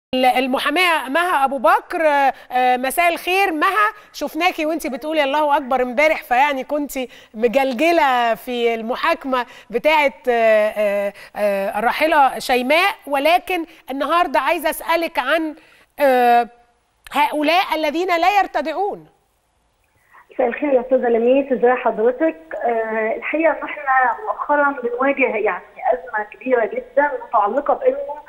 المحاميه مها ابو بكر آه، آه، مساء الخير مها شفناكي وانت بتقولي الله اكبر امبارح فيعني كنت مجلجله في المحاكمه بتاعه آه، آه، آه، الراحله شيماء ولكن النهارده عايزه اسالك عن آه، هؤلاء الذين لا يرتدعون مساء الخير يا استاذه لميس ازي حضرتك آه الحقيقه ان احنا مؤخرا بنواجه يعني ازمه كبيره جدا متعلقه بانه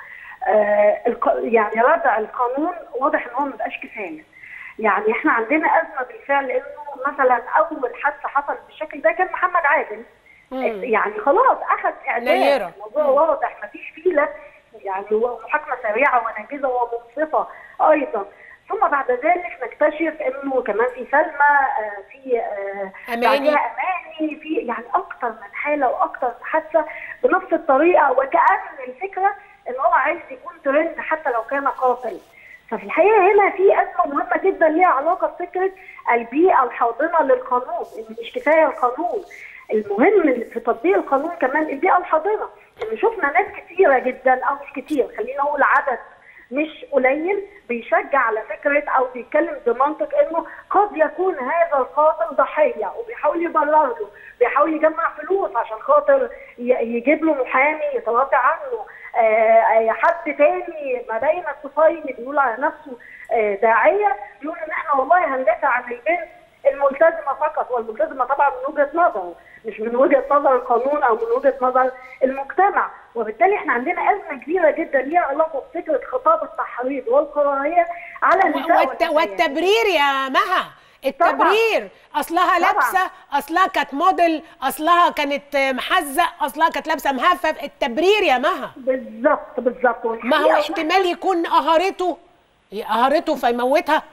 آه الق- يعني ردع القانون واضح ان هو ما بقاش كفايه يعني احنا عندنا ازمه بالفعل انه مثلا اول حادثه حصلت بالشكل ده كان محمد عادل مم. يعني خلاص اخذ اعدام نيرة. الموضوع واضح ما فيش فيه لف يعني هو محاكمه سريعه وناجزه ومنصفه ايضا ثم بعد ذلك نكتشف انه كمان في سلمى آه، في آه، أماني. بعدها اماني في يعني اكتر من حاله واكتر من حادثه بنفس الطريقه وكان الفكره ان هو عايز يكون ترند حتى لو كان قاتل ففي الحقيقه هنا في ازمه مهمه جدا ليها علاقه بفكره البيئه الحاضنه للقانون ان مش كفايه القانون المهم في تطبيق القانون كمان البيئه الحاضنه ان شفنا ناس كثيره جدا او مش كتير خلينا نقول عدد مش قليل بيشجع على فكره او بيتكلم بمنطق انه قد يكون هذا القاتل ضحيه وبيحاول يبرر له بيحاول يجمع فلوس عشان خاطر ي- يجيب له محامي يترافع عنه آه، حد تاني مبين الطفيلي بيقول على نفسه آه، داعيه يقول ان احنا والله هندافع عن البنت الملتزمه فقط والملتزمه طبعا من وجهه نظره مش من وجهه نظر القانون او من وجهه نظر المجتمع وبالتالي احنا عندنا ازمه كبيره جدا ليها علاقه بفكره خطاب التحريض والكراهيه على النساء والت- والفتيات. والتبرير يا مها التبرير اصلها طبعاً. لابسه اصلها كانت موديل اصلها كانت محزق اصلها كانت لابسه مهفف التبرير يا مها بالظبط بالظبط ما هو والحقيقة احتمال يكون قهرته قهرته فيموتها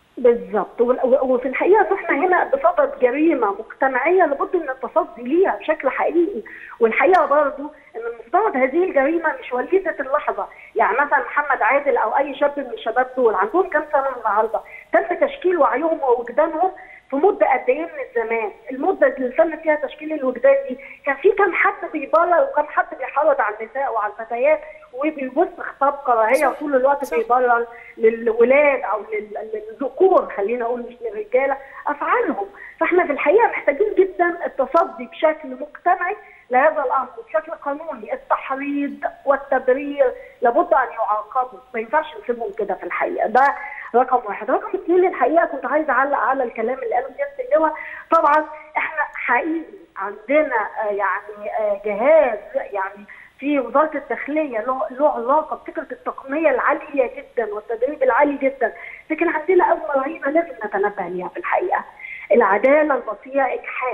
بالظبط وال- و- وفي الحقيقه احنا هنا بصدد جريمه مجتمعيه لابد من التصدي ليها بشكل حقيقي والحقيقه برضو ان المفترض هذه الجريمه مش وليده اللحظه يعني مثلا محمد عادل او اي شاب من الشباب دول عندهم كام سنه النهارده تم تشكيل وعيهم ووجدانهم في مده قد ايه من الزمان المده اللي تم فيها تشكيل الوجدان دي كان في كام حد بيبرر وكم حد بيحرض على النساء وعلى الفتيات وبيبص خطاب كراهيه وطول الوقت بيبرر للولاد او لل- للذكور خلينا اقول مش للرجاله افعالهم فاحنا في الحقيقه محتاجين جدا التصدي بشكل مجتمعي لهذا الامر بشكل قانوني التحريض والتبرير لابد ان يعاقبوا ما ينفعش نسيبهم كده في الحقيقه ده رقم واحد رقم اثنين الحقيقه كنت عايزه اعلق على الكلام اللي قاله سياده اللواء طبعا احنا حقيقي عندنا آه، يعني آه، جهاز يعني في وزاره الداخليه له له علاقه بفكره التقنيه العاليه جدا والتدريب العالي جدا لكن عندنا ازمه رهيبه لازم نتنبه ليها في الحقيقه العداله البطيئه اجحاف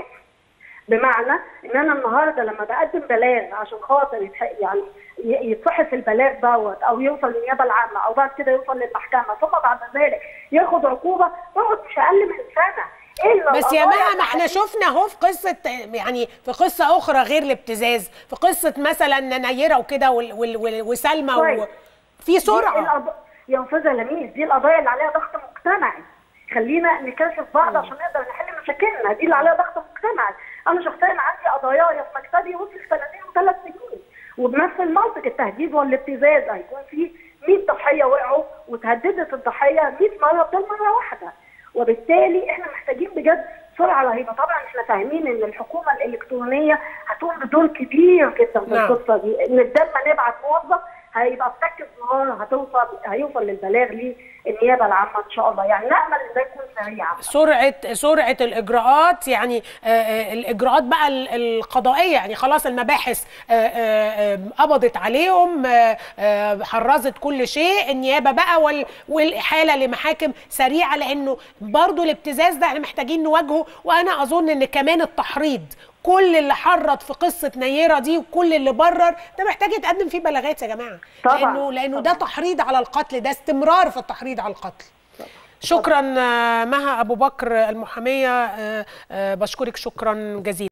بمعنى ان انا النهارده لما بقدم بلاغ عشان خاطر يتح- يعني ي- يتصحف البلاغ دوت او يوصل للنيابه العامه او بعد كده يوصل للمحكمه ثم بعد ذلك ياخد عقوبه تقعد مش اقل من سنه الا بس يا القضايا مها ما احنا العادية. شفنا اهو في قصه يعني في قصه اخرى غير الابتزاز في قصه مثلا نيره وكده وال- وال- وال- وسلمى كويس. و... في دي سرعه القض- يا استاذه لميس دي القضايا اللي عليها ضغط مجتمعي خلينا نكاشف بعض عشان نقدر نحل مشاكلنا دي اللي عليها ضغط مجتمعي انا شخصيا عندي قضايا في مكتبي وصل سنتين وثلاث سنين وبنفس المنطق التهديد والابتزاز هيكون في 100 ضحيه وقعوا وتهددت الضحيه 100 مره بدل مره واحده وبالتالي احنا محتاجين بجد سرعه رهيبه طبعا احنا فاهمين ان الحكومه الالكترونيه هتقوم بدور كبير جدا في نعم. القصه دي ان بدل ما نبعت موظف هيبقى بتك النهار هتوصل هيوصل للبلاغ للنيابه العامه ان شاء الله يعني نامل ان ده يكون سريع سرعه سرعه الاجراءات يعني آه، آه، الاجراءات بقى ال- القضائيه يعني خلاص المباحث آه، آه، آه، قبضت عليهم آه، آه، حرزت كل شيء النيابه بقى وال- والاحاله لمحاكم سريعه لانه برضو الابتزاز ده احنا محتاجين نواجهه وانا اظن ان كمان التحريض كل اللي حرض في قصه نيره دي وكل اللي برر ده محتاج يتقدم فيه بلاغات يا جماعه طبعاً، لانه لانه ده تحريض على القتل ده استمرار في التحريض على القتل شكرا آه، مها ابو بكر المحاميه آه، آه، بشكرك شكرا جزيلا